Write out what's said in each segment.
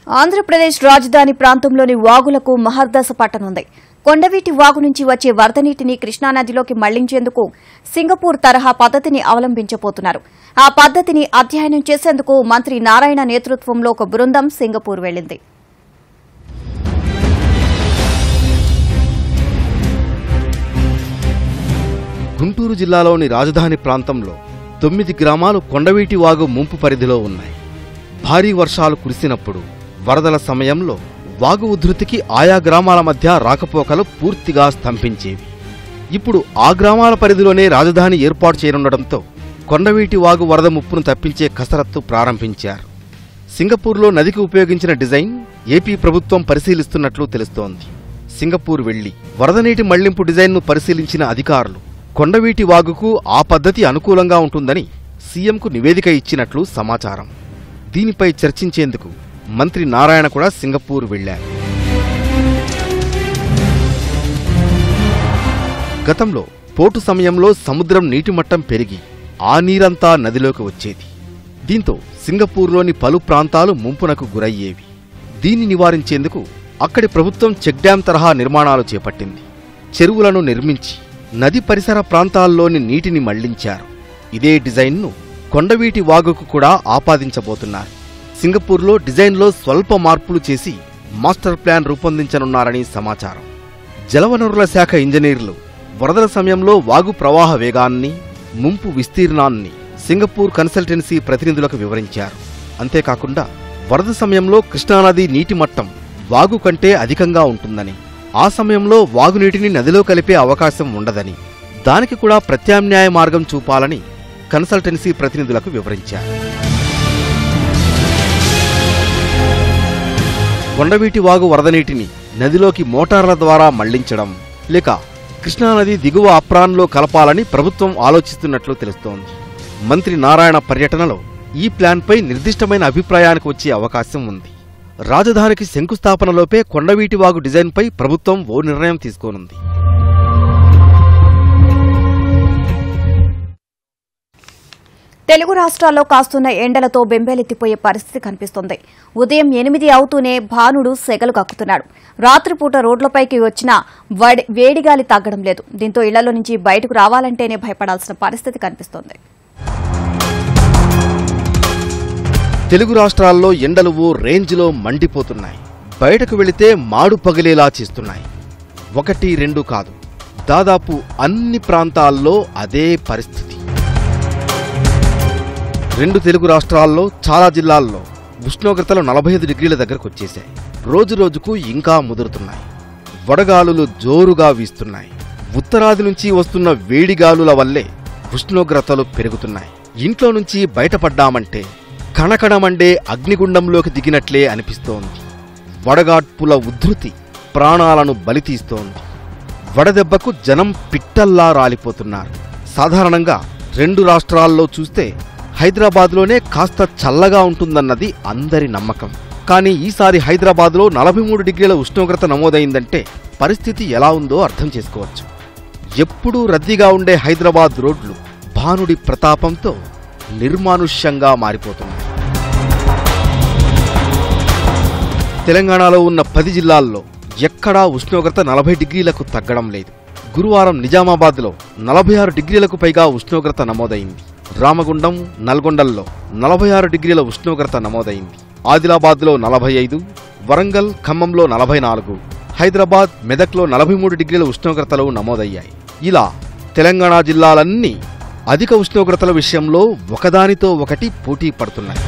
ఆంధ్రప్రదేశ్ రాజధాని ప్రాంతంలోని వాగులకు మహర్దశ పట్టనుంది కొండవీటి వాగు నుంచి వచ్చే వరద నీటిని కృష్ణానదిలోకి మళ్లించేందుకు సింగపూర్ తరహా పద్దతిని అవలంబించబోతున్నారు ఆ పద్దతిని అధ్యయనం చేసేందుకు మంత్రి నారాయణ నేతృత్వంలో ఒక బృందం సింగపూర్ వెళ్లింది గుంటూరు జిల్లాలోని రాజధాని ప్రాంతంలో తొమ్మిది గ్రామాలు కొండవీటి వాగు ముంపు పరిధిలో ఉన్నాయి భారీ వర్షాలు కురిసినప్పుడు వరదల సమయంలో వాగు ఉధృతికి ఆయా గ్రామాల మధ్య రాకపోకలు పూర్తిగా స్తంభించేవి ఇప్పుడు ఆ గ్రామాల పరిధిలోనే రాజధాని ఏర్పాటు చేయనుండటంతో కొండవీటి వాగు వరద ముప్పును తప్పించే కసరత్తు ప్రారంభించారు సింగపూర్లో నదికి ఉపయోగించిన డిజైన్ ఏపీ ప్రభుత్వం పరిశీలిస్తున్నట్లు తెలుస్తోంది సింగపూర్ వెళ్లి వరద నీటి మళ్లింపు డిజైన్ను పరిశీలించిన అధికారులు కొండవీటి వాగుకు ఆ పద్ధతి అనుకూలంగా ఉంటుందని సీఎంకు నివేదిక ఇచ్చినట్లు సమాచారం దీనిపై చర్చించేందుకు మంత్రి నారాయణ కూడా సింగపూర్ వెళ్లారు గతంలో పోటు సమయంలో సముద్రం నీటి మట్టం పెరిగి ఆ నీరంతా నదిలోకి వచ్చేది దీంతో సింగపూర్లోని పలు ప్రాంతాలు ముంపునకు గురయ్యేవి దీన్ని నివారించేందుకు అక్కడి ప్రభుత్వం చెక్ డ్యాం తరహా నిర్మాణాలు చేపట్టింది చెరువులను నిర్మించి నది పరిసర ప్రాంతాల్లోని నీటిని మళ్లించారు ఇదే డిజైన్ను కొండవీటి వాగుకు కూడా ఆపాదించబోతున్నారు సింగపూర్లో డిజైన్లో స్వల్ప మార్పులు చేసి మాస్టర్ ప్లాన్ రూపొందించనున్నారని సమాచారం జలవనరుల శాఖ ఇంజనీర్లు వరదల సమయంలో వాగు ప్రవాహ వేగాన్ని ముంపు విస్తీర్ణాన్ని సింగపూర్ కన్సల్టెన్సీ ప్రతినిధులకు వివరించారు అంతేకాకుండా వరద సమయంలో కృష్ణానది నీటి మట్టం వాగు కంటే అధికంగా ఉంటుందని ఆ సమయంలో వాగునీటిని నదిలో కలిపే అవకాశం ఉండదని దానికి కూడా ప్రత్యామ్నాయ మార్గం చూపాలని కన్సల్టెన్సీ ప్రతినిధులకు వివరించారు కొండవీటి వాగు వరద నీటిని నదిలోకి మోటార్ల ద్వారా మళ్లించడం లేక కృష్ణానది దిగువ అప్రాన్లో కలపాలని ప్రభుత్వం ఆలోచిస్తున్నట్లు తెలుస్తోంది మంత్రి నారాయణ పర్యటనలో ఈ ప్లాన్పై నిర్దిష్టమైన అభిప్రాయానికి వచ్చే అవకాశం ఉంది రాజధానికి శంకుస్థాపనలోపే కొండవీటి వాగు డిజైన్పై ప్రభుత్వం ఓ నిర్ణయం తీసుకోనుంది తెలుగు రాష్ట్రాల్లో కాస్తున్న ఎండలతో బెంబేలెత్తిపోయే పరిస్థితి కనిపిస్తోంది ఉదయం ఎనిమిది అవుతూనే భానుడు సెగలు కక్కుతున్నాడు రాత్రిపూట రోడ్లపైకి వచ్చిన వడి- వేడిగాలి తగ్గడం లేదు దీంతో ఇళ్లలో నుంచి బయటకు రావాలంటేనే భయపడాల్సిన పరిస్థితి కనిపిస్తోంది తెలుగు రాష్ట్రాల్లో ఎండలు ఓ రేంజ్లో మండిపోతున్నాయి బయటకు వెళితే మాడు పగిలేలా చేస్తున్నాయి ఒకటి రెండు కాదు దాదాపు అన్ని ప్రాంతాల్లో అదే పరిస్థితి రెండు తెలుగు రాష్ట్రాల్లో చాలా జిల్లాల్లో ఉష్ణోగ్రతలు నలభై ఐదు డిగ్రీల దగ్గరకు వచ్చేశాయి రోజు రోజుకు ఇంకా ముదురుతున్నాయి వడగాలులు జోరుగా వీస్తున్నాయి ఉత్తరాది నుంచి వస్తున్న వేడిగాలుల వల్లే ఉష్ణోగ్రతలు పెరుగుతున్నాయి ఇంట్లో నుంచి బయటపడ్డామంటే కణకణమండే అగ్నిగుండంలోకి దిగినట్లే అనిపిస్తోంది వడగాడ్పుల ఉద్ధృతి ప్రాణాలను బలితీస్తోంది వడదెబ్బకు జనం పిట్టల్లా రాలిపోతున్నారు సాధారణంగా రెండు రాష్ట్రాల్లో చూస్తే హైదరాబాద్లోనే కాస్త చల్లగా ఉంటుందన్నది అందరి నమ్మకం కానీ ఈసారి హైదరాబాద్లో నలభై మూడు డిగ్రీల ఉష్ణోగ్రత నమోదైందంటే పరిస్థితి ఎలా ఉందో అర్థం చేసుకోవచ్చు ఎప్పుడూ రద్దీగా ఉండే హైదరాబాద్ రోడ్లు భానుడి ప్రతాపంతో నిర్మానుష్యంగా మారిపోతున్నాయి తెలంగాణలో ఉన్న పది జిల్లాల్లో ఎక్కడా ఉష్ణోగ్రత నలభై డిగ్రీలకు తగ్గడం లేదు గురువారం నిజామాబాద్లో నలభై ఆరు డిగ్రీలకు పైగా ఉష్ణోగ్రత నమోదైంది రామగుండం నల్గొండల్లో నలభై ఆరు డిగ్రీల ఉష్ణోగ్రత నమోదైంది ఆదిలాబాద్లో నలభై ఐదు వరంగల్ ఖమ్మంలో నలభై నాలుగు హైదరాబాద్ మెదక్లో నలభై మూడు డిగ్రీల ఉష్ణోగ్రతలు నమోదయ్యాయి ఇలా తెలంగాణ జిల్లాలన్నీ అధిక ఉష్ణోగ్రతల విషయంలో ఒకదానితో ఒకటి పోటీ పడుతున్నాయి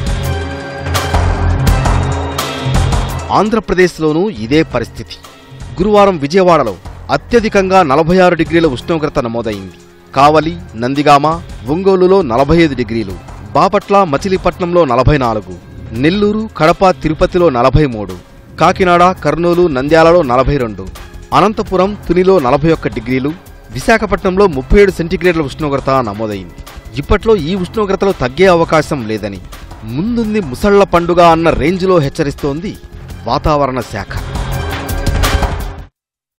ఆంధ్రప్రదేశ్లోనూ ఇదే పరిస్థితి గురువారం విజయవాడలో అత్యధికంగా నలభై ఆరు డిగ్రీల ఉష్ణోగ్రత నమోదైంది కావలి నందిగామ ఒంగోలులో నలభై ఐదు డిగ్రీలు బాపట్ల మచిలీపట్నంలో నలభై నాలుగు నెల్లూరు కడప తిరుపతిలో నలభై మూడు కాకినాడ కర్నూలు నంద్యాలలో నలభై రెండు అనంతపురం తునిలో నలభై ఒక్క డిగ్రీలు విశాఖపట్నంలో ముప్పై ఏడు సెంటీగ్రేడ్ల ఉష్ణోగ్రత నమోదైంది ఇప్పట్లో ఈ ఉష్ణోగ్రతలు తగ్గే అవకాశం లేదని ముందుంది ముసళ్ల పండుగ అన్న రేంజ్లో హెచ్చరిస్తోంది వాతావరణ శాఖ